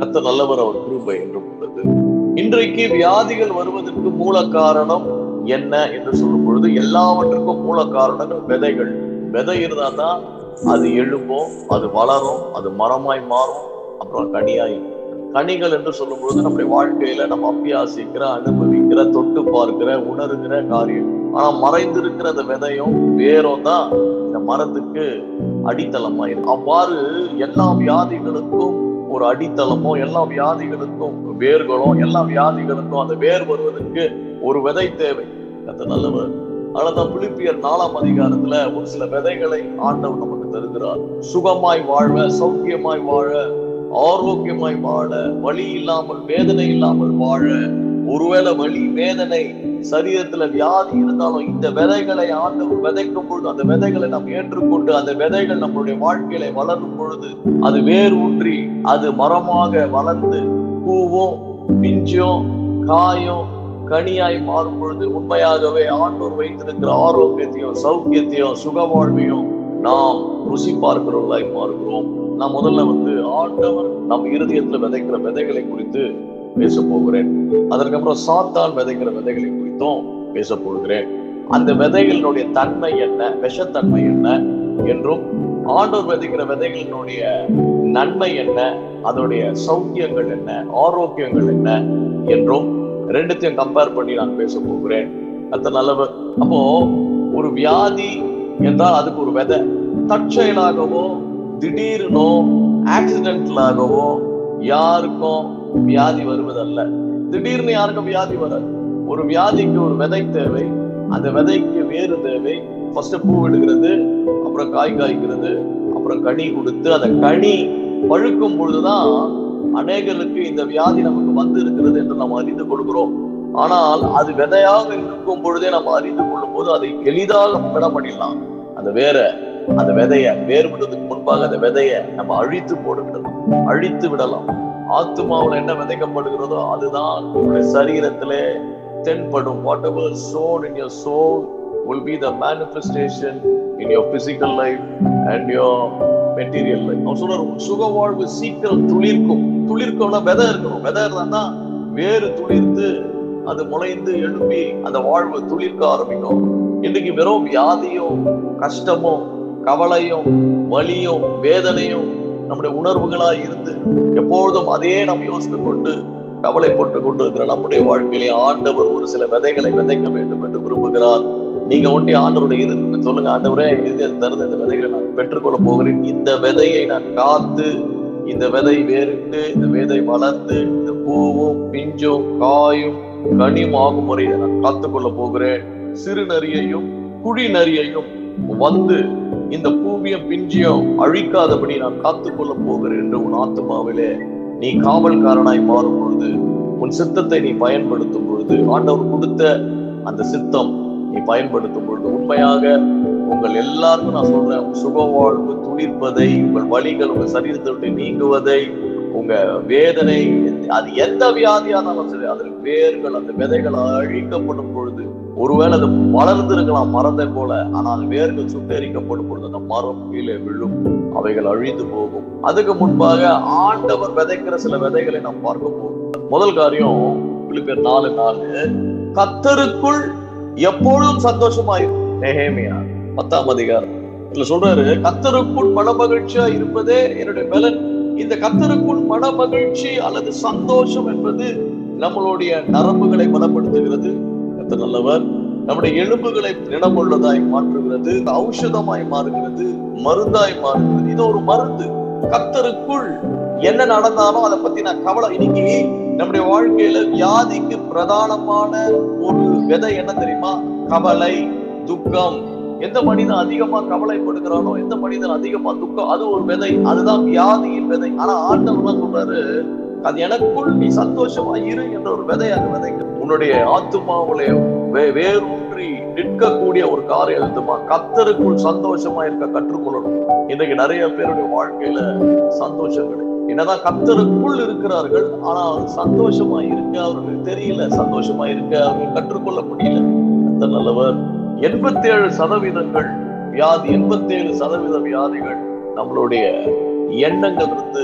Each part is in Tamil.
கத்த நல்லவர் அவர் கிருபை என்றும் உள்ளது இன்றைக்கு வியாதிகள் வருவதற்கு மூல காரணம் என்ன என்று சொல்லும் பொழுது எல்லாவற்றுக்கும் மூல காரணங்கள் விதைகள் விதை இருந்தா தான் அது எழும்பும் அது வளரும் அது மரமாய் மாறும் அப்புறம் கனியாய் கனிகள் என்று சொல்லும் பொழுது நம்முடைய வாழ்க்கையில நம்ம அபியாசிக்கிற அனுபவிக்கிற தொட்டு பார்க்கிற உணர்கிற காரியம் ஆனா மறைந்திருக்கிற அந்த விதையும் வேரும் தான் இந்த மரத்துக்கு அடித்தளமா இருக்கு அவ்வாறு எல்லா வியாதிகளுக்கும் ஒரு அடித்தளமோ எல்லா வியாதிகளுக்கும் வேர்களும் எல்லா வியாதிகளுக்கும் அந்த வேர் வருவதற்கு ஒரு விதை தேவை கத்த நல்லவர் அதனால்தான் பிலிப்பியர் நாலாம் அதிகாரத்துல ஒரு சில விதைகளை ஆண்டவர் நமக்கு தருகிறார் சுகமாய் வாழ சௌக்கியமாய் வாழ ஆரோக்கியமாய் வாழ வலி இல்லாமல் வேதனை இல்லாமல் வாழ ஒருவேளை வலி வேதனை சரீரத்துல வியாதி இருந்தாலும் இந்த விதைகளை ஆண்டவர் விதைக்கும் பொழுது அந்த விதைகளை நாம் ஏற்றுக்கொண்டு அந்த விதைகள் நம்மளுடைய வாழ்க்கையில வளரும் பொழுது அது வேர் ஊன்றி அது மரமாக வளர்ந்து பூவும் பிஞ்சும் காயும் கனியாய் மாறும் பொழுது உண்மையாகவே ஆண்டோர் வைத்திருக்கிற ஆரோக்கியத்தையும் சௌக்கியத்தையும் சுக வாழ்வையும் நாம் ருசி பார்க்கிறவர்களாய் மாறுகிறோம் நான் முதல்ல வந்து ஆண்டவர் நம் இருதயத்துல விதைக்கிற விதைகளை குறித்து பேச போகிறேன் அதற்கப்புறம் சாத்தான் விதைக்கிற விதைகளை குறித்தும் பேச போகிறேன் அந்த விதைகளினுடைய தன்மை என்ன விஷத்தன்மை என்ன என்றும் ஆண்டோர் விதைக்கிற விதைகளினுடைய நன்மை என்ன அதனுடைய சௌக்கியங்கள் என்ன ஆரோக்கியங்கள் என்ன என்றும் ரெண்டுத்தையும் கம்பேர் பண்ணி நான் பேச போகிறேன் அத்த நல்லவர் அப்போ ஒரு வியாதி என்றால் அதுக்கு ஒரு விதை தற்செயலாகவோ திடீர்னோ ஆக்சிடென்டலாகவோ யாருக்கும் வியாதி வருவதல்ல திடீர்னு யாருக்கும் வியாதி வராது ஒரு வியாதிக்கு ஒரு விதை தேவை அந்த விதைக்கு வேறு தேவை ஃபர்ஸ்ட் பூ விடுகிறது அப்புறம் காய் காய்க்கிறது அப்புறம் கனி கொடுத்து அந்த கனி பழுக்கும் பொழுதுதான் அநேகருக்கு இந்த வியாதி நமக்கு வந்து இருக்கிறது என்று நாம் அறிந்து கொள்கிறோம் ஆனால் அது விதையாக இருக்கும் பொழுதே நம்ம அறிந்து கொள்ளும் போது அதை எளிதாக விட பண்ணிடலாம் அந்த வேற அந்த விதைய வேர் விடுறதுக்கு முன்பாக அந்த விதைய நம்ம அழித்து போட்டு விடலாம் அழித்து விடலாம் ஆத்மாவுல என்ன விதைக்கப்படுகிறதோ அதுதான் உங்களுடைய சரீரத்திலே தென்படும் whatever sown in your soul will be the manifestation in your physical life and your material life அவன் சொல்றாரு உன் சுக வாழ்வு சீக்கிரம் துளிர்க்கும் துளிர்க்கும்னா விதை இருக்கணும் விதை இருந்தா வேறு துளிர்த்து அது முளைந்து எழுப்பி அந்த வாழ்வு துளிர்க்க ஆரம்பிக்கும் இன்னைக்கு வெறும் வியாதியும் கஷ்டமும் கவலையும் வலியும் வேதனையும் நம்முடைய உணர்வுகளா இருந்து எப்பொழுதும் அதையே நாம் யோசித்து கொண்டு கவலைப்பட்டு கொண்டு இருக்கிற நம்முடைய வாழ்க்கையிலே ஆண்டவர் ஒரு சில விதைகளை விதைக்க வேண்டும் என்று விரும்புகிறார் நீங்க ஒண்டி ஆண்டவருடைய இருந்து சொல்லுங்க ஆண்டவரே இது தருது இந்த விதைகளை நான் பெற்றுக்கொள்ள போகிறேன் இந்த விதையை நான் காத்து இந்த விதை வேறிட்டு இந்த விதை வளர்ந்து இந்த பூவும் பிஞ்சும் காயும் கனியும் ஆகும் வரை இதை நான் காத்துக்கொள்ள போகிறேன் சிறு நரியையும் குழி நரியையும் வந்து இந்த பூவியம் பிஞ்சியம் அழிக்காதபடி நான் காத்துக்கொள்ள போகிறேன் என்று உன் ஆத்மாவிலே நீ காவல்காரனாய் மாறும் பொழுது உன் சித்தத்தை நீ பயன்படுத்தும் பொழுது ஆண்டவர் கொடுத்த அந்த சித்தம் நீ பயன்படுத்தும் பொழுது உண்மையாக உங்கள் எல்லாருக்கும் நான் சொல்றேன் சுக வாழ்வு துளிர்ப்பதை உங்கள் வழிகள் உங்க சரீரத்தை விட்டு நீங்குவதை உங்க வேதனை அது எந்த வியாதியா இருந்தாலும் சரி அதில் வேர்கள் அந்த விதைகள் அழிக்கப்படும் பொழுது ஒருவேளை அது வளர்ந்திருக்கலாம் மரத்தை போல ஆனால் வேர்கள் சுட்டெரிக்கப்படும் பொழுது அந்த மரம் கீழே விழும் அவைகள் அழிந்து போகும் அதுக்கு முன்பாக ஆண்டவர் விதைக்கிற சில விதைகளை நாம் பார்க்க போகும் முதல் காரியம் பிலிப்பியர் நாலு நாலு கத்தருக்குள் எப்பொழுதும் சந்தோஷமாயிருக்கும் நெஹேமியா பத்தாம் அதிகாரம் இதுல சொல்றாரு கத்தருக்குள் மன மகிழ்ச்சியா இருப்பதே என்னுடைய பலன் இந்த கத்தருக்குள் மன மகிழ்ச்சி அல்லது சந்தோஷம் என்பது நம்மளுடைய நரம்புகளை பலப்படுத்துகிறது கத்தர் நல்லவர் நம்முடைய எலும்புகளை நிலமுள்ளதாய் மாற்றுகிறது ஔஷதமாய் மாறுகிறது மருந்தாய் மாறுகிறது இது ஒரு மருந்து கத்தருக்குள் என்ன நடந்தாலும் அதை பத்தி நான் கவலை இன்னைக்கு நம்முடைய வாழ்க்கையில வியாதிக்கு பிரதானமான ஒரு விதை என்ன தெரியுமா கவலை துக்கம் எந்த மனிதன் அதிகமா கவலைப்படுகிறானோ எந்த மனிதன் அதிகமா துக்கம் அது ஒரு விதை அதுதான் வியாதியின் விதை ஆனா ஆண்டவர் தான் சொல்றாரு அது எனக்குள் நீ சந்தோஷமா இரு என்ற ஒரு விதை அது விதைக்க உன்னுடைய ஆத்துமாவுல வே வேரூன்றி நிற்கக்கூடிய ஒரு காரியம் எழுதுமா கத்தருக்குள் சந்தோஷமா இருக்க கற்றுக்கொள்ளணும் இன்னைக்கு நிறைய பேருடைய வாழ்க்கையில சந்தோஷம் கிடையாது என்னதான் கத்தருக்குள் இருக்கிறார்கள் ஆனால் சந்தோஷமா இருக்க அவர்களுக்கு தெரியல சந்தோஷமா இருக்க அவர்கள் கற்றுக்கொள்ள முடியல கத்தர் நல்லவர் எண்பத்தி ஏழு சதவீதங்கள் வியாதி எண்பத்தி ஏழு சதவீத வியாதிகள் நம்மளுடைய எண்ணங்கள் இருந்து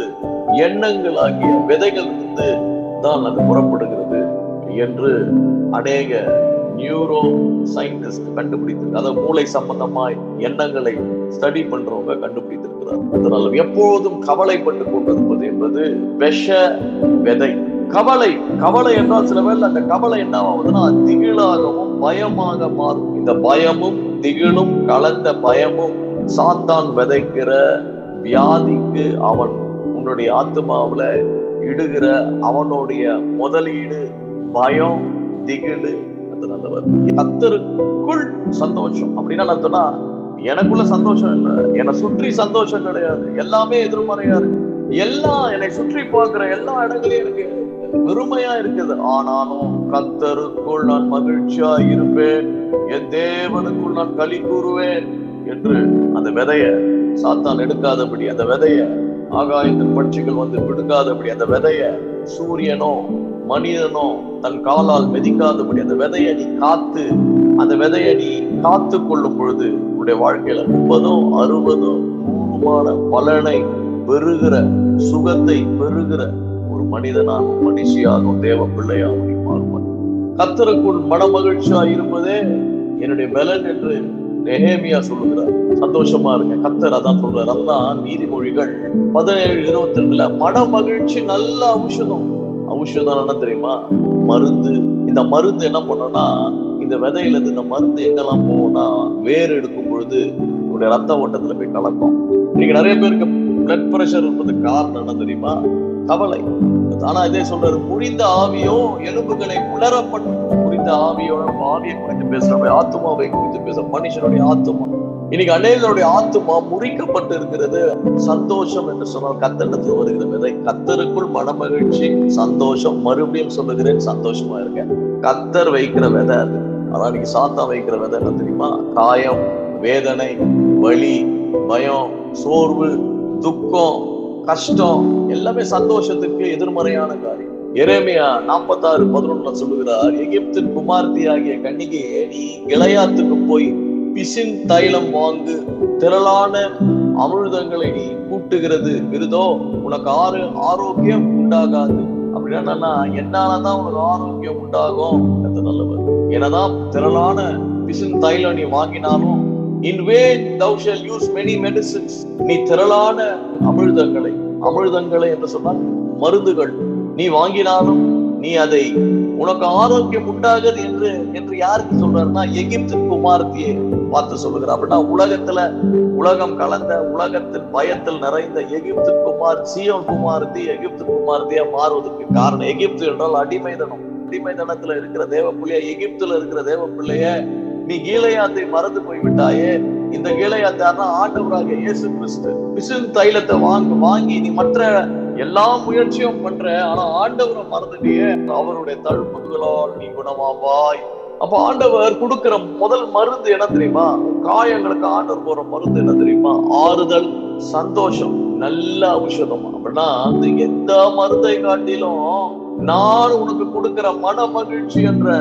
எண்ணங்கள் ஆகிய விதைகள் இருந்து தான் அது புறப்படுகிறது என்று அநேக நியூரோ சயின்டிஸ்ட் கண்டுபிடித்து அதாவது மூளை சம்பந்தமாய் எண்ணங்களை ஸ்டடி பண்றவங்க கண்டுபிடித்திருக்கிறார் அதனால எப்போதும் கவலைப்பட்டு கொண்டிருப்பது என்பது விஷ விதை கவலை கவலை என்றால் சில வேளை அந்த கவலை என்ன ஆகுதுன்னா திகிலாகவும் பயமாக மாறும் இந்த பயமும் திகிலும் கலந்த பயமும் சாத்தான் விதைக்கிற வியாதிக்கு அவன் உன்னுடைய ஆத்மாவுல இடுகிற அவனுடைய முதலீடு பயம் திகிலு அதனால கத்தருக்குள் சந்தோஷம் அப்படின்னா நான் சொன்னா எனக்குள்ள சந்தோஷம் இல்லை என்னை சுற்றி சந்தோஷம் கிடையாது எல்லாமே எதிர்மறையா இருக்கு எல்லாம் என்னை சுற்றி பார்க்கிற எல்லா இடங்களையும் எனக்கு வெறுமையா இருக்குது ஆனாலும் கத்தருக்குள் நான் மகிழ்ச்சியா இருப்பேன் என் தேவனுக்குள் நான் களி கூறுவேன் என்று அந்த விதைய சாத்தான் எடுக்காதபடி அந்த விதைய ஆகாயத்தின் பட்சிகள் வந்து விடுக்காதபடி அந்த விதைய சூரியனோ மனிதனோ தன் காலால் மிதிக்காதபடி அந்த விதையை நீ காத்து அந்த விதையை நீ காத்து கொள்ளும் பொழுது உன்னுடைய வாழ்க்கையில முப்பதும் அறுபதும் நூறுமான பலனை பெறுகிற சுகத்தை பெறுகிற ஒரு மனிதனாகவும் மனுஷியாகவும் தேவ பிள்ளையாகவும் நீ மாறுவார் கத்தருக்குள் மனமகிழ்ச்சியா இருப்பதே என்னுடைய பலன் என்று நெஹேமியா சொல்லுகிறார் சந்தோஷமா இருங்க கத்தர் அதான் சொல்றாரு அதான் நீதிமொழிகள் பதினேழு இருபத்தி ரெண்டுல மன மகிழ்ச்சி நல்ல ஔஷதம் ஔஷதம் என்ன தெரியுமா மருந்து இந்த மருந்து என்ன பண்ணோம்னா இந்த விதையில இருந்து இந்த மருந்து எங்கெல்லாம் போகும்னா வேர் எடுக்கும் பொழுது உங்களுடைய ரத்த ஓட்டத்துல போய் கலக்கும் இன்னைக்கு நிறைய பேருக்கு பிளட் பிரஷர் இருப்பதுக்கு காரணம் என்ன தெரியுமா கவலை ஆனா இதே சொல்றாரு முறிந்த ஆவியோ எலும்புகளை உலரப்பட்டு முறிந்த ஆவியோட ஆவியை குறித்து பேசுறோம் ஆத்மாவை குறித்து பேச மனுஷனுடைய ஆத்மா இன்னைக்கு அநேகருடைய ஆத்மா முறிக்கப்பட்டு இருக்கிறது சந்தோஷம் என்று சொன்னால் கத்தரிடத்தில் வருகிற விதை கத்தருக்குள் மனமகிழ்ச்சி சந்தோஷம் மறுபடியும் சொல்லுகிறேன் சந்தோஷமா இருக்கேன் கத்தர் வைக்கிற விதை அது அதான் நீங்க சாத்தா வைக்கிற விதை என்ன தெரியுமா காயம் வேதனை வலி பயம் சோர்வு துக்கம் கஷ்டம் எல்லாமே சந்தோஷத்துக்கு எதிர்மறையான காரியம் எரேமியா நாற்பத்தாறு பதினொன்னுல சொல்லுகிறார் எகிப்தின் குமார்த்தி ஆகிய கன்னிகையே நீ இளையாத்துக்கு போய் பிசின் தைலம் வாங்கு திரளான அமிர்தங்களை நீ கூட்டுகிறது விருதோ உனக்கு ஆறு ஆரோக்கியம் உண்டாகாது அப்படின்னா என்னாலதான் உனக்கு ஆரோக்கியம் உண்டாகும் அது நல்லவர் என்னதான் திரளான பிசின் தைலம் நீ வாங்கினாலும் in way thou shall use many medicines நீ திரளான அமிர்தங்களை அமிர்தங்களை என்று சொன்னால் மருந்துகள் நீ வாங்கினாலும் நீ அதை உனக்கு ஆரோக்கியம் உண்டாகுது என்று என்று யாருக்கு சொல்றாருன்னா எகிப்து குமார்த்தியை பார்த்து சொல்லுகிறார் அப்படின்னா உலகத்துல உலகம் கலந்த உலகத்தில் பயத்தில் நிறைந்த எகிப்து குமார் சியோன் குமார்த்தி எகிப்து குமார்த்தியா மாறுவதற்கு காரணம் எகிப்து என்றால் அடிமைதனம் அடிமைதனத்துல இருக்கிற தேவ பிள்ளைய எகிப்துல இருக்கிற தேவ பிள்ளைய நீ கீழையாத்தை மறந்து போய் விட்டாயே இந்த கீழையாத்தார்னா ஆண்டவராக இயேசு கிறிஸ்து பிசின் தைலத்தை வாங்க வாங்கி நீ மற்ற எல்லா முயற்சியும் பண்ற ஆனா ஆண்டவரை மறந்துட்டியே அவருடைய தழும்புகளால் நீ குணமாவாய் அப்ப ஆண்டவர் கொடுக்கிற முதல் மருந்து என்ன தெரியுமா காயங்களுக்கு ஆண்டவர் போற மருந்து என்ன தெரியுமா ஆறுதல் சந்தோஷம் நல்ல ஔஷதம் அப்படின்னா அந்த எந்த மருந்தை காட்டிலும் நான் உனக்கு கொடுக்கிற மன மகிழ்ச்சி என்ற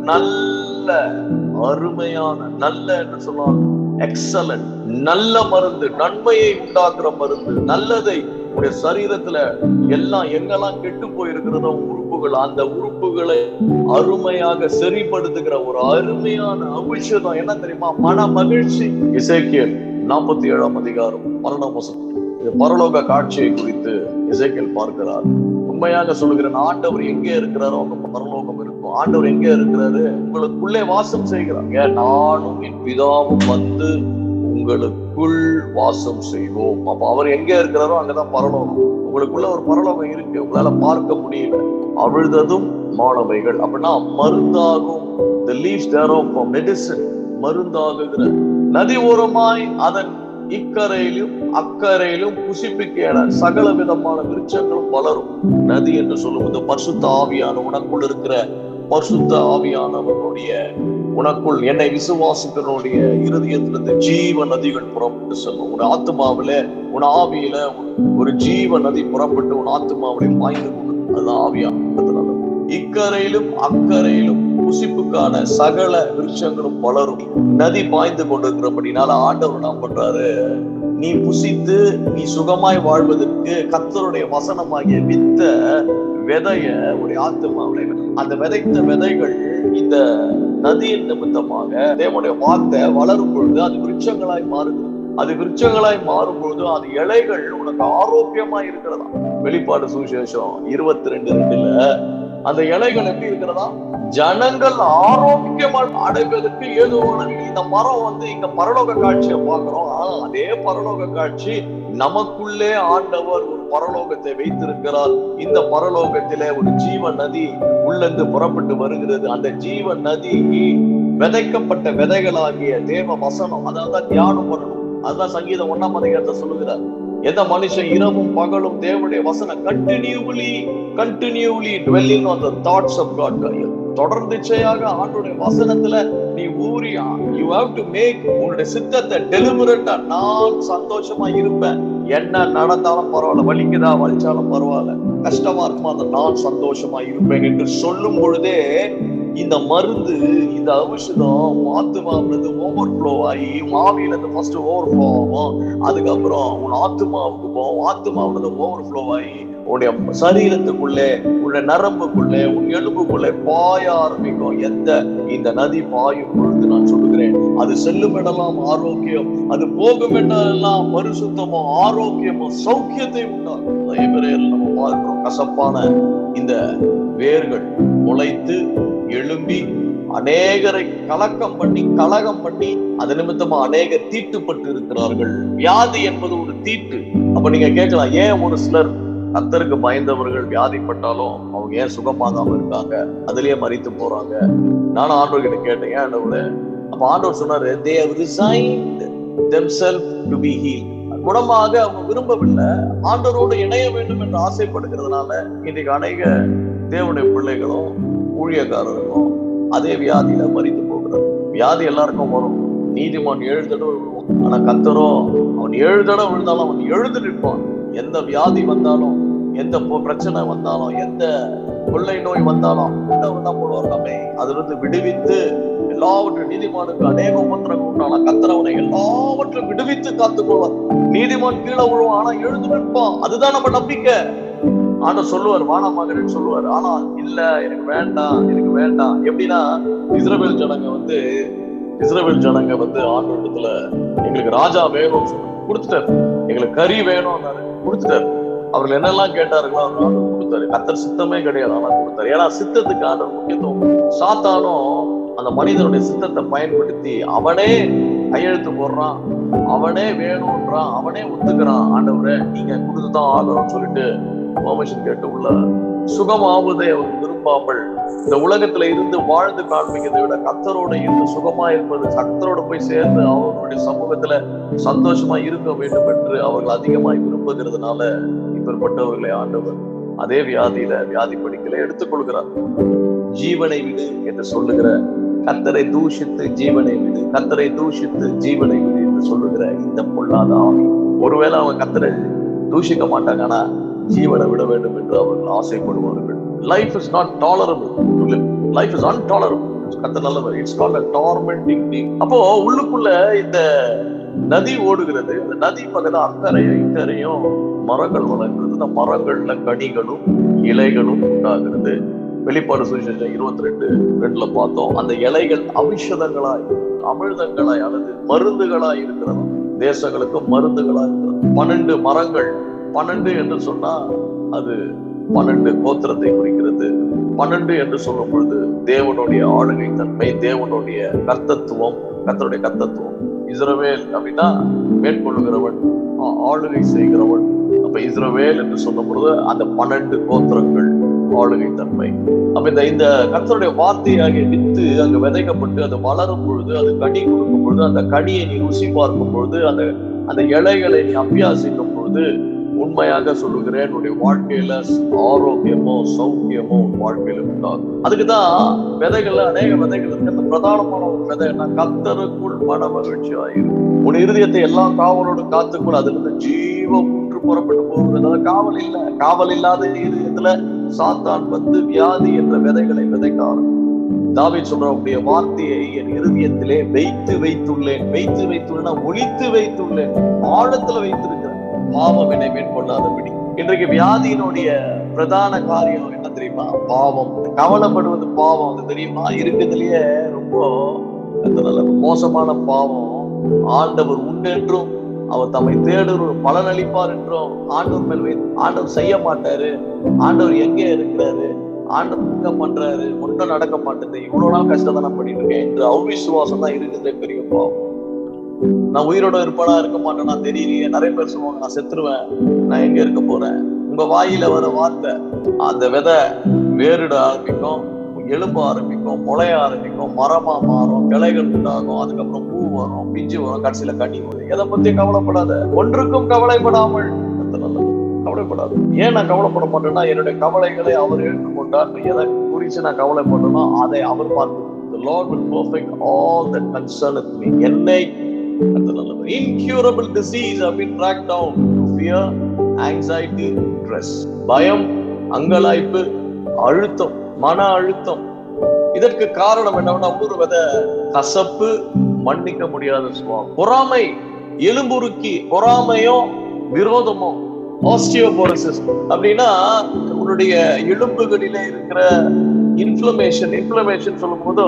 நல்ல அருமையான நல்ல என்ன சொல்லலாம் எக்ஸலன்ட் நல்ல மருந்து நன்மையை உண்டாக்குற மருந்து நல்லதை உடைய சரீரத்துல எல்லாம் எங்கெல்லாம் கெட்டு போயிருக்கிறதோ உறுப்புகள் அந்த உறுப்புகளை அருமையாக சரிப்படுத்துகிற ஒரு அருமையான அபிஷேகம் என்ன தெரியுமா மன மகிழ்ச்சி இசைக்கியல் நாற்பத்தி ஏழாம் அதிகாரம் மரணமோசம் இது பரலோக காட்சியை குறித்து இசைக்கியல் பார்க்கிறார் உண்மையாக சொல்லுகிறேன் ஆண்டவர் எங்கே இருக்கிறாரோ அங்க பரலோகம் இருக்கும் ஆண்டவர் எங்கே இருக்கிறாரு உங்களுக்குள்ளே வாசம் செய்கிறார் ஏன் நானும் என் பிதாவும் வந்து உங்களுக்குள் வாசம் செய்வோம் அப்ப அவர் எங்க இருக்கிறாரோ அங்கதான் பரலோகம் உங்களுக்குள்ள ஒரு பரலோகம் இருக்கு உங்களால பார்க்க முடியல அழுததும் மாணவைகள் அப்படின்னா மருந்தாகும் the leaves thereof for medicine மருந்தாகுகிற நதி ஓரமாய் அதன் இக்கரையிலும் அக்கறையிலும் புசிப்பிக்கேன சகல விதமான விருட்சங்களும் வளரும் நதி என்று சொல்லுவது பரிசுத்த ஆவியான உனக்குள் இருக்கிற பரிசுத்த ஆவியானவனுடைய உனக்குள் என்னை விசுவாசிக்கிறனுடைய இருதயத்திலிருந்து ஜீவ நதிகள் புறப்பட்டு செல்லும் உன் ஆத்மாவில உன் ஆவியில ஒரு ஜீவ நதி புறப்பட்டு உன் ஆத்மாவிலே பாய்ந்து கொண்டு அது ஆவியானதுனால இக்கரையிலும் அக்கறையிலும் புசிப்புக்கான சகல விருட்சங்களும் வளரும் நதி பாய்ந்து கொண்டிருக்கிறபடினால ஆண்டவர் என்ன பண்றாரு நீ புசித்து நீ சுகமாய் வாழ்வதற்கு கத்தருடைய வசனமாகிய வித்த விதைய ஒரு ஆத்மாவுடைய அந்த விதைத்த விதைகள் இந்த நதியின் நிமித்தமாக தேவனுடைய வார்த்தை வளரும் பொழுது அது விருட்சங்களாய் மாறுது அது விருட்சங்களாய் மாறும் பொழுது அது இலைகள் உனக்கு ஆரோக்கியமா இருக்கிறதா வெளிப்பாடு சுவிசேஷம் இருபத்தி ரெண்டு ரெண்டுல அந்த இலைகள் எப்படி இருக்கிறதா ஜனங்கள் ஆரோக்கியமா அடைவதற்கு ஏதுவான இந்த மரம் வந்து இங்க பரலோக காட்சியை பார்க்கிறோம் ஆனா அதே பரலோக காட்சி நமக்குள்ளே ஆண்டவர் ஒரு பரலோகத்தை வைத்திருக்கிறார் இந்த பரலோகத்திலே ஒரு ஜீவ நதி உள்ளிருந்து புறப்பட்டு வருகிறது அந்த ஜீவ நதி விதைக்கப்பட்ட விதைகளாகிய தேவ வசனம் அதான் தியானம் பண்ணணும் அதுதான் சங்கீதம் ஒன்னாம் அதிகாரத்தை சொல்லுகிறார் எந்த மனுஷன் இரவும் பகலும் தேவனுடைய வசனம் continually continually dwelling on the thoughts of God தொடர்ந்துச்சையாக ஆண்டுடைய வசனத்துல நீ ஊறி யூ ஹாவ் டு மேக் உன்னுடைய சித்தத்தை டெலிபரேட்டா நான் சந்தோஷமா இருப்பேன் என்ன நடந்தாலும் பரவாயில்ல வலிக்குதா வலிச்சாலும் பரவாயில்ல கஷ்டமா இருக்குமா அந்த நான் சந்தோஷமா இருப்பேன் என்று சொல்லும் பொழுதே இந்த மருந்து இந்த ஔஷதம் ஆத்துமாவிலிருந்து ஓவர் ஃப்ளோ ஆகி மாவிலிருந்து ஃபர்ஸ்ட் ஓவர் ஃப்ளோ ஆகும் அதுக்கப்புறம் உன் ஆத்துமாவுக்கு போகும் ஆத்துமாவிலிருந்து ஓவர் ஃப்ளோ ஆகி உன்னுடைய சரீரத்துக்குள்ளே உன்னுடைய நரம்புக்குள்ளே உன் எலும்புக்குள்ளே பாய ஆரம்பிக்கும் எந்த இந்த நதி பாயும் பொழுது நான் சொல்லுகிறேன் அது செல்லும் இடமெல்லாம் ஆரோக்கியம் அது போகும் இடமெல்லாம் பரிசுத்தமும் ஆரோக்கியமும் சௌக்கியத்தை உண்டாகும் எபிரேயர் நம்ம பார்க்கிறோம் கசப்பான இந்த வேர்கள் முளைத்து எழும்பி அநேகரை கலக்கம் பண்ணி கலகம் பண்ணி அது நிமித்தமா அநேகர் தீட்டுப்பட்டு இருக்கிறார்கள் வியாதி என்பது ஒரு தீட்டு அப்ப நீங்க கேட்கலாம் ஏன் ஒரு சிலர் கத்தருக்கு பயந்தவர்கள் வியாதிப்பட்டாலும் அவங்க ஏன் சுகமாகாம இருக்காங்க அதுலயே மறித்து போறாங்க நானும் ஆண்டவர்கிட்ட கேட்டேன் ஏன் ஆண்டவரே அப்ப ஆண்டவர் சொன்னாரு they have resigned themselves to be healed குணமாக அவங்க விரும்பவில்லை ஆண்டவரோடு இணைய வேண்டும் என்று ஆசைப்படுகிறதுனால இன்னைக்கு அநேக தேவனுடைய பிள்ளைகளும் ஊழியக்காரர்களும் அதே வியாதியில மறித்து போகிறார் வியாதி எல்லாருக்கும் வரும் நீதிமான் ஏழு தடவை விழுவான் ஆனா கத்தரோ அவன் ஏழு தடவை விழுந்தாலும் அவன் எழுந்து நிற்பான் எந்த வியாதி வந்தாலும் எந்த பொ- பிரச்சனை வந்தாலும் எந்த கொள்ளை நோய் வந்தாலும் தான் போடுவார் நம்மை அதிலிருந்து விடுவித்து எல்லாவற்றையும் நீதிமானுக்கு அநேக உபத்திரங்கள் உண்டான கத்தரவனை எல்லாவற்றையும் விடுவித்து காத்துக்கொள்வார் நீதிமான் கீழே விழுவான் ஆனா எழுந்து நிற்பான் அதுதான் நம்ம நம்பிக்கை ஆனா சொல்லுவார் வானா மகன் சொல்லுவார் ஆனா இல்ல எனக்கு வேண்டாம் எனக்கு வேண்டாம் எப்படின்னா இஸ்ரவேல் ஜனங்க வந்து இஸ்ரவேல் ஜனங்க வந்து ஆண்டவரிடத்துல எங்களுக்கு ராஜா வேணும் கொடுத்துட்டாரு எங்களுக்கு கறி வேணும்னாரு கொடுத்துட்டாரு அவர்கள் என்னெல்லாம் கேட்டார்களோ அவர் ஆண்டவர் கொடுத்தாரு கத்தர் சித்தமே கிடையாது ஆனா கொடுத்தாரு ஏன்னா சித்தத்துக்கு ஆண்டவர் முக்கியத்துவம் சாத்தானும் அந்த மனிதனுடைய சித்தத்தை பயன்படுத்தி அவனே கையெழுத்து போடுறான் அவனே வேணும்ன்றான் அவனே ஒத்துக்கிறான் ஆண்டவரே நீங்க கொடுத்துதான் ஆகணும்னு சொல்லிட்டு பெர்மிஷன் கேட்டு உள்ள சுகமாவதை அவர் விரும்பாமல் இந்த உலகத்துல இருந்து வாழ்ந்து காண்பிக்கிறதை விட கத்தரோட இருந்து சுகமா இருப்பது கத்தரோட போய் சேர்ந்து அவர்களுடைய சமூகத்துல சந்தோஷமா இருக்க வேண்டும் என்று அவர்கள் அதிகமாய் விரும்புகிறதுனால இப்பேற்பட்டவர்களை ஆண்டவர் அதே வியாதியில வியாதி படிக்கல எடுத்துக்கொள்கிறார் ஜீவனை விடு என்று சொல்லுகிற கத்தரை தூஷித்து ஜீவனை விடு கத்தரை தூஷித்து ஜீவனை விடு என்று சொல்லுகிற இந்த பொல்லாத ஆவி ஒருவேளை அவங்க கத்தரை தூஷிக்க மாட்டாங்க ஆனா ஜீவனை விட வேண்டும் என்று அவர்கள் ஆசைப்படுவார்கள் life is not tolerable to live life is untolerable கத்த நல்லவர் இட்ஸ் கால்ட் அ டார்மெண்டிங் டீ அப்போ உள்ளுக்குள்ள இந்த நதி ஓடுகிறது அந்த நதி பக்கத்துல அக்கறையும் இக்கரையும் மரங்கள் வளர்கிறது இந்த மரங்கள்ல கனிகளும் இலைகளும் உண்டாகிறது வெளிப்பாடு சுவிசேஷம் இருபத்தி ரெண்டு ரெண்டுல பார்த்தோம் அந்த இலைகள் அவிஷதங்களாய் அமிழ்தங்களாய் அல்லது மருந்துகளாய் இருக்கிறது தேசங்களுக்கு மருந்துகளாய் இருக்கிறது பன்னெண்டு மரங்கள் பன்னெண்டு என்று சொன்னா அது பன்னெண்டு கோத்திரத்தை குறிக்கிறது பன்னெண்டு என்று சொல்லும் பொழுது தேவனுடைய ஆளுகை தன்மை தேவனுடைய கர்த்தத்துவம் கர்த்தருடைய கர்த்தத்துவம் இஸ்ரவேல் அப்படின்னா மேற்கொள்ளுகிறவன் ஆ- ஆளுகை செய்கிறவன் அப்ப இஸ்ரவேல் என்று சொல்லும் பொழுது அந்த பன்னெண்டு கோத்திரங்கள் ஆளுகை தன்மை அப்ப இந்த இந்த கர்த்தருடைய வார்த்தையாகிய வித்து அங்க விதைக்கப்பட்டு அது வளரும் பொழுது அது கனி கொடுக்கும் பொழுது அந்த கனியை நீ ருசி பார்க்கும் பொழுது அந்த அந்த இலைகளை நீ அபியாசிக்கும் பொழுது உண்மையாக சொல்லுகிறேன் என்னுடைய வாழ்க்கையில ஆரோக்கியமோ சௌக்கியமோ உன் வாழ்க்கையில உண்டாகும் அதுக்குதான் விதைகள்ல அநேக விதைகள் இருக்கு அந்த பிரதானமான ஒரு விதை என்ன கத்தருக்குள் மன மகிழ்ச்சி ஆயிரும் உன் இருதயத்தை எல்லா காவலோடு காத்துக்குள் அதுல இருந்து ஜீவ ஊற்று புறப்பட்டு போகுது காவல் இல்ல காவல் இல்லாத இருதயத்துல சாத்தான் வந்து வியாதி என்ற விதைகளை விதைக்க ஆரம்பிக்கும் தாவீது சொல்றவுடைய வார்த்தையை என் இருதயத்திலே வைத்து வைத்துள்ளேன் வைத்து வைத்துள்ளேன் ஒளித்து வைத்துள்ளேன் ஆழத்துல வைத்திருக்கிறேன் பாவம் என்னை மேற்கொள்ளாதபடி இன்றைக்கு வியாதியினுடைய பிரதான காரியம் என்ன தெரியுமா பாவம் கவலைப்படுவது பாவம் அது தெரியுமா இருக்கிறதுலயே ரொம்ப அதனால மோசமான பாவம் ஆண்டவர் உண்டென்றும் அவர் தம்மை தேடுற பலன் அளிப்பார் என்றும் ஆண்டவர் மேல் வை- ஆண்டவர் செய்ய மாட்டாரு ஆண்டவர் எங்கே இருக்கிறாரு ஆண்டவர் எங்க பண்றாரு ஒன்றும் நடக்க மாட்டேது இவ்வளவு நாள் கஷ்டம் நான் பண்ணிட்டு இருக்கேன் என்று அவிசுவாசம் தான் இருக்கிறதே பெரிய பாவம் நான் உயிரோட இருப்பேனா இருக்க மாட்டேனா தெரியலையே நிறைய பேர் சொல்லுவாங்க நான் செத்துருவேன் நான் எங்க இருக்க போறேன் உங்க வாயில வர வார்த்தை அந்த விதை வேறிட ஆரம்பிக்கும் எழும்ப ஆரம்பிக்கும் முளைய ஆரம்பிக்கும் மரமா மாறும் கிளைகள் உண்டாகும் அதுக்கப்புறம் பூ வரும் பிஞ்சு வரும் கடைசியில கனி வரும் எதை பத்தி கவலைப்படாத ஒன்றுக்கும் கவலைப்படாமல் கர்த்தர் நல்லவர். கவலைப்படாது ஏன் நான் கவலைப்பட மாட்டேன்னா என்னுடைய கவலைகளை அவர் ஏற்றுக்கொண்டார் எதை குறிச்சு நான் கவலைப்படணும் அதை அவர் பார்த்து The Lord will perfect all that concerneth me. என்னை கர்த்தர் நல்லவர். Incurable disease have been tracked down to fear, anxiety, stress. பயம் அங்கலாய்ப்பு அழுத்தம் மன அழுத்தம் இதற்கு காரணம் என்னன்னா ஒரு வித கசப்பு மன்னிக்க முடியாத சுவாபம் பொறாமை எலும்புருக்கி பொறாமையும் விரோதமும் ஆஸ்டியோபோரசிஸ் அப்படின்னா உன்னுடைய எலும்புகளிலே இருக்கிற இன்ஃப்ளமேஷன் இன்ஃப்ளமேஷன் சொல்லும் போது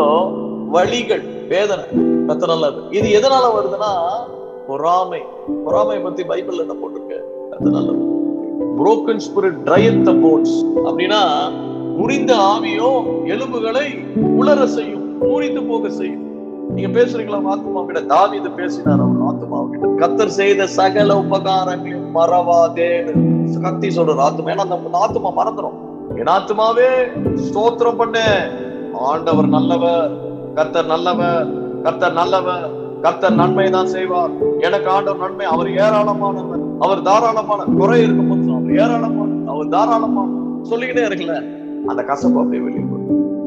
வலிகள் வேதனை கத்த நல்லது இது எதனால வருதுன்னா பொறாமை பொறாமை பத்தி பைபிள்ல என்ன போட்டிருக்கு கத்த நல்லது broken spirit dryeth the bones அப்படின்னா முறிந்த ஆவியோ எலும்புகளை உலர செய்யும் முறிந்து போக செய்யும் நீங்க பேசுறீங்களா உங்க ஆத்மா கிட்ட தாவீது பேசினார் அவர் ஆத்மா கிட்ட கத்தர் செய்த சகல உபகாரங்களையும் மறவாதேன்னு கத்தி சொல்ற ஆத்மா ஏன்னா அந்த ஆத்மா மறந்துடும் என் ஆத்மாவே ஸ்தோத்திரம் பண்ணு ஆண்டவர் நல்லவர் கர்த்தர் நல்லவர் கர்த்தர் நல்லவர் கர்த்தர் நன்மை தான் செய்வார் எனக்கு ஆண்டவர் நன்மை அவர் ஏராளமானவர் அவர் தாராளமான குறை இருக்கும் போது அவர் ஏராளமான அவர் தாராளமான சொல்லிக்கிட்டே இருக்குல்ல அந்த கசப்பு அப்படியே வெளியே வரும்.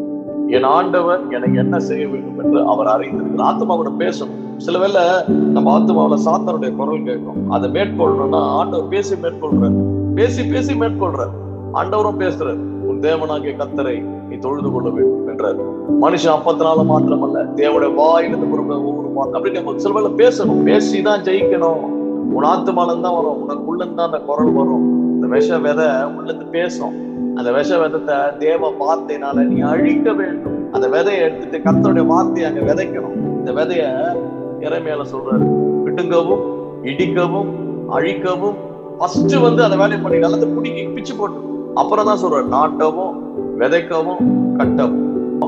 என் ஆண்டவர் எனக்கு என்ன செய்ய வேண்டும் என்று அவர் அறிந்திருக்கிறார் ஆத்மாவோட பேசணும் சில வேளை நம்ம ஆத்மாவில சாத்தனுடைய குரல் கேட்கும் அதை மேற்கொள்ளணும்னா ஆண்டவர் பேசி மேற்கொள்றார் பேசி பேசி மேற்கொள்றார் ஆண்டவரும் பேசுறார் உன் தேவனாகிய கத்தரை நீ தொழுது கொள்ள வேண்டும் என்றார் மனுஷன் அப்பத்தினால மாத்திரமல்ல தேவனுடைய வாயிலிருந்து பிறந்த ஒவ்வொரு வார்த்தை அப்படி நம்ம சில வேளை பேசணும் பேசிதான் ஜெயிக்கணும் உன் ஆத்மாலம் தான் வரும் உனக்குள்ள தான் அந்த குரல் வரும் இந்த விஷ விதை உள்ளது பேசும் அந்த விஷ விதத்தை தேவ வார்த்தையினால நீ அழிக்க வேண்டும் அந்த விதையை எடுத்துட்டு கர்த்தருடைய வார்த்தையை அங்க விதைக்கணும் இந்த விதைய இறைமையால சொல்றாரு பிடுங்கவும் இடிக்கவும் அழிக்கவும் ஃபர்ஸ்ட் வந்து அந்த வேலையை பண்ணி நல்லது பிடிக்கி பிச்சு போட்டு அப்புறம் தான் சொல்றாரு நாட்டவும் விதைக்கவும் கட்டவும்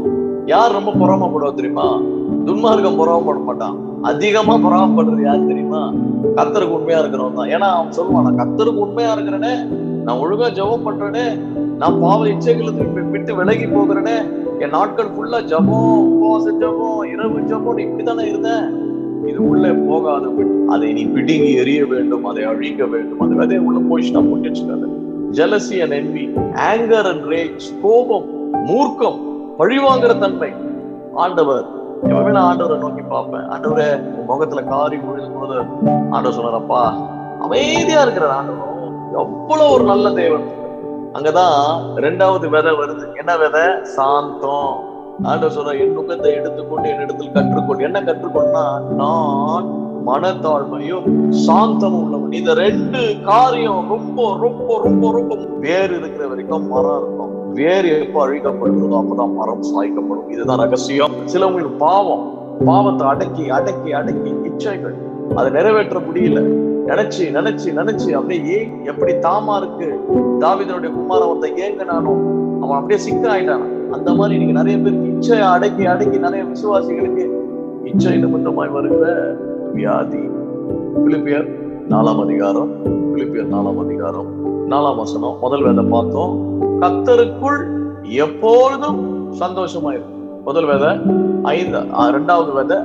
யார் ரொம்ப பொறாமப்படுவா தெரியுமா துன்மார்க்கம் பொறாமப்பட மாட்டான் அதிகமா பொறாமப்படுறது யார் தெரியுமா கத்தருக்கு உண்மையா இருக்கிறவன் தான் ஏன்னா அவன் சொல்லுவான் நான் கத்தருக்கு உண்மையா இருக்கிறேனே நான் ஒழுங்கா ஜெபம் பண்றேனே நான் பாவ இச்சைகளுக்கு வி- விட்டு விலகி போகிறேனே என் நாட்கள் ஃபுல்லா ஜபம் உபவாச ஜபம் இரவு ஜபம் இப்படித்தானே இருந்தேன் இது உள்ளே போகாது அதை நீ பிடுங்கி எறிய வேண்டும் அதை அழிக்க வேண்டும் அந்த விதையை உள்ள போயிடுச்சுன்னா முட்டிச்சுக்காது jealousy and envy anger and rage கோபம் மூர்க்கம் பழிவாங்குற தன்மை ஆண்டவர் எப்பவுமே நான் ஆண்டவரை நோக்கி பார்ப்பேன் ஆண்டவரே உன் முகத்துல காரி விழும் போது ஆண்டவர் சொன்னாரப்பா அமைதியா இருக்கிற ஆண்டவர் எவ்வளவு ஒரு நல்ல தேவன் அங்கதான் ரெண்டாவது விதை வருது என்ன விதை சாந்தம் ஆண்டவர் சொல்ற என் நுகத்தை எடுத்துக்கொண்டு என் இடத்தில் கற்றுக்கொண்டு என்ன கற்றுக்கொண்டா நான் மனத்தாழ்மையும் சாந்தமும் உள்ளவன் இந்த ரெண்டு காரியம் ரொம்ப ரொம்ப ரொம்ப ரொம்ப வேர் இருக்கிற வரைக்கும் மரம் இருக்கும் வேர் எப்போ அழிக்கப்படுகிறதோ அப்பதான் மரம் சாய்க்கப்படும் இதுதான் ரகசியம் சிலவங்களுக்கு பாவம் பாவத்தை அடக்கி அடக்கி அடக்கி இச்சைகள் அதை நிறைவேற்ற முடியல நினைச்சு நினைச்சு நினைச்சு அப்படியே ஏ எப்படி தாமா இருக்கு தாவிதனுடைய குமாரன் ஒருத்த ஏங்கினானோ அவன் அப்படியே சிக்க ஆயிட்டான் அந்த மாதிரி இன்னைக்கு நிறைய பேருக்கு இச்சையை அடக்கி அடக்கி நிறைய விசுவாசிகளுக்கு இச்சை நிமித்தமாய் வருகிற வியாதி பிலிப்பியர் நாலாம் அதிகாரம் பிலிப்பியர் நாலாம் அதிகாரம் நாலாம் வசனம் முதல் வேதை பார்த்தோம் கத்தருக்குள் எப்பொழுதும் சந்தோஷமா இருக்கும் முதல் வேதை ஐந்து ஆ, ரெண்டாவது வேதை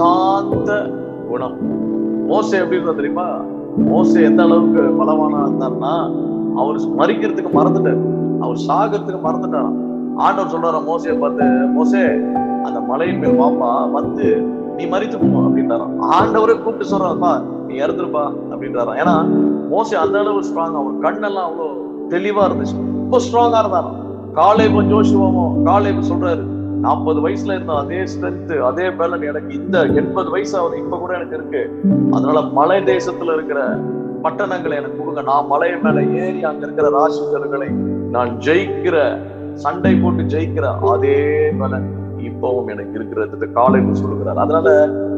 சாந்த குணம் மோசே எப்படி இருந்தா தெரியுமா மோசே எந்த அளவுக்கு பலவானா இருந்தாருன்னா அவர் மறிக்கிறதுக்கு மறந்துட்டார் அவர் சாகிறதுக்கு மறந்துட்டாராம் ஆண்டவர் சொல்றாரா மோசையை பார்த்து மோசே அந்த மலையின் மேல் வாப்பா வந்து நீ மறித்து போ அப்படின்றாராம் ஆண்டவரே கூப்பிட்டு சொல்றாருப்பா நீ இறந்துருப்பா அப்படின்றாராம் ஏன்னா மோசே அந்த அளவு ஸ்ட்ராங் அவர் கண்ணெல்லாம் அவ்வளோ தெளிவா இருந்துச்சு ரொம்ப ஸ்ட்ராங்கா இருந்தாராம் காலேபும் ஜோஷுவாவும் காலேபு சொல்றாரு நாற்பது வயசுல இருந்த அதே ஸ்ட்ரென்த் அதே பேலன் எனக்கு இந்த எண்பது வயசு ஆகுது இப்ப கூட எனக்கு இருக்கு அதனால மலை தேசத்துல இருக்கிற பட்டணங்களை எனக்கு கொடுங்க நான் மலை மேல ஏறி அங்க இருக்கிற ராசிகர்களை நான் ஜெயிக்கிற சண்டை போட்டு ஜெயிக்கிற அதே பலன் இப்பவும் எனக்கு இருக்கிறது காலையில் சொல்லுகிறார் அதனால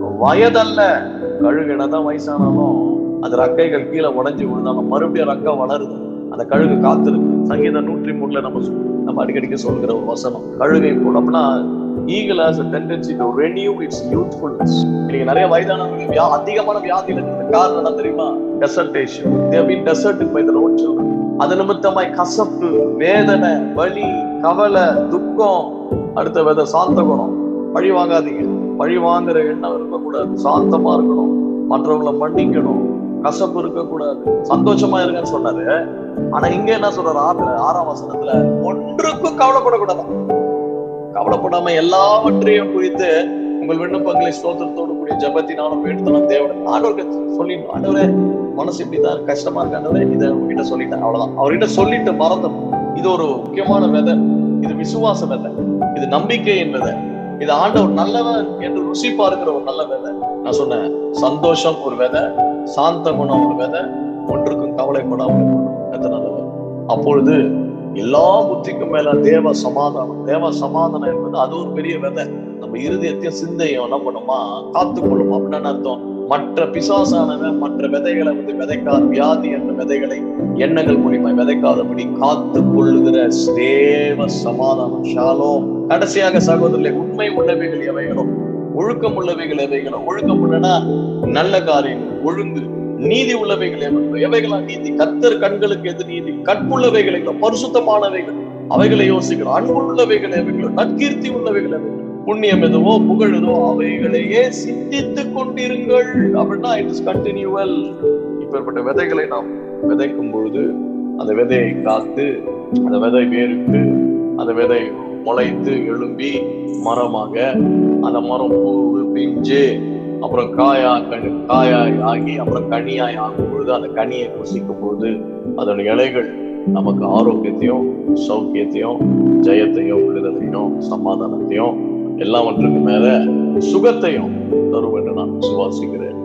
வயதல்ல கழுகு என்னதான் வயசானாலும் அது ரக்கைகள் கீழே உடைஞ்சு விழுந்தாலும் மறுபடியும் ரக்கம் வளருது அந்த கழுகு காத்திருக்கு சங்கீதம் நூற்றி மூணுல நம்ம சொ- நம்ம அடிக்கடிக்கு சொல்கிற ஒரு வசனம் கழுகை போல அப்படின்னா eagle has tendency to renew its youthfulness இன்னைக்கு நிறைய வயதானவங்க வியா அதிகமான வியாதிகள் இருக்கிறது காரணம் என்ன தெரியுமா desertion they've been deserted by the lord children அது நிமித்தமாய் கசப்பு வேதனை வலி கவலை துக்கம் அடுத்த வித சாந்த குணம் பழி வாங்காதீங்க பழி வாங்குற எண்ணம் இருக்கக்கூடாது சாந்தமா இருக்கணும் மற்றவங்களை மன்னிக்கணும் கசப்பு இருக்கக்கூடாது சந்தோஷமா இருங்கன்னு சொன்னாரு ஆனா இங்க என்ன சொல்றாரு ஆறுல ஆறாம் வசனத்துல ஒன்றுக்கும் கவலைப்படக்கூடாது கவலைப்படாம எல்லாவற்றையும் குறித்து உங்கள் விண்ணப்பங்களை ஸ்தோத்திரத்தோடு கூடிய ஜபத்தினாலும் வேண்டுதலும் தேவன் ஆண்டவருக்கு சொல்லிடணும் ஆண்டவரே மனசு இப்படிதான் இருக்கு, கஷ்டமா இருக்கு ஆண்டவரே இதை உங்ககிட்ட சொல்லிட்டேன் அவ்வளவுதான் அவர்கிட்ட சொல்லிட்டு மறந்தோம் இது ஒரு முக்கியமான விதை இது விசுவாச விதை இது நம்பிக்கையின் விதை இது ஆண்டவர் நல்லவன் என்று ருசி பார்க்கிற ஒரு நல்ல விதை நான் சொன்னேன் சந்தோஷம் ஒரு விதை சாந்த குணம் ஒரு விதை ஒன்றுக்கும் கவலைப்படாமல் இருக்கணும். எத்தனை நல்லவர் அப்பொழுது எல்லா புத்திக்கும் மேல தேவ சமாதானம் தேவ சமாதானம் என்பது அது ஒரு பெரிய விதை நம்ம இருதயத்தையும் சிந்தையும் என்ன பண்ணுமா காத்துக்கொள்ளும் அப்படின்னு என்ன அர்த்தம் மற்ற பிசாசானவன் மற்ற விதைகளை வந்து விதைக்காத வியாதி என்ற விதைகளை எண்ணங்கள் மூலியமா விதைக்காதபடி காத்து கொள்ளுகிற தேவ சமாதானம் ஷாலோம் கடைசியாக சகோதரர்களே உண்மை உள்ளவைகள் எவைகளும் ஒழுக்கம் உள்ளவைகள் எவைகளும் ஒழுக்கம் உள்ளனா நல்ல காரியங்கள் ஒழுங்கு நீதி உள்ளவைகள் எவைகளோ எவைகளா நீதி கத்தர் கண்களுக்கு எது நீதி கற்புள்ளவைகளை பரிசுத்தமானவைகள் அவைகளை யோசிக்கிறோம் அன்புள்ளவைகள் எவைகளோ நற்கீர்த்தி உள்ளவைகள் எவைகளோ புண்ணியம் எதுவோ புகழுதோ அவைகளையே சிந்தித்துக் கொண்டிருங்கள் அப்படின்னா இட் இஸ் கண்டினியூவல் இப்பேற்பட்ட விதைகளை நாம் விதைக்கும் பொழுது அந்த விதையை காத்து அந்த விதை வேருக்கு அந்த விதை முளைத்து எழும்பி மரமாக அந்த மரம் பூ பிஞ்சு அப்புறம் காயா கனி காயாய் ஆகி அப்புறம் கனியாய் ஆகும் பொழுது அந்த கனியை புசிக்கும் பொழுது அதோட இலைகள் நமக்கு ஆரோக்கியத்தையும் சௌக்கியத்தையும் ஜெயத்தையும் விடுதலையும் சமாதானத்தையும் எல்லாவற்றுக்கும் மேல சுகத்தையும் தரும் என்று நான் விசுவாசிக்கிறேன்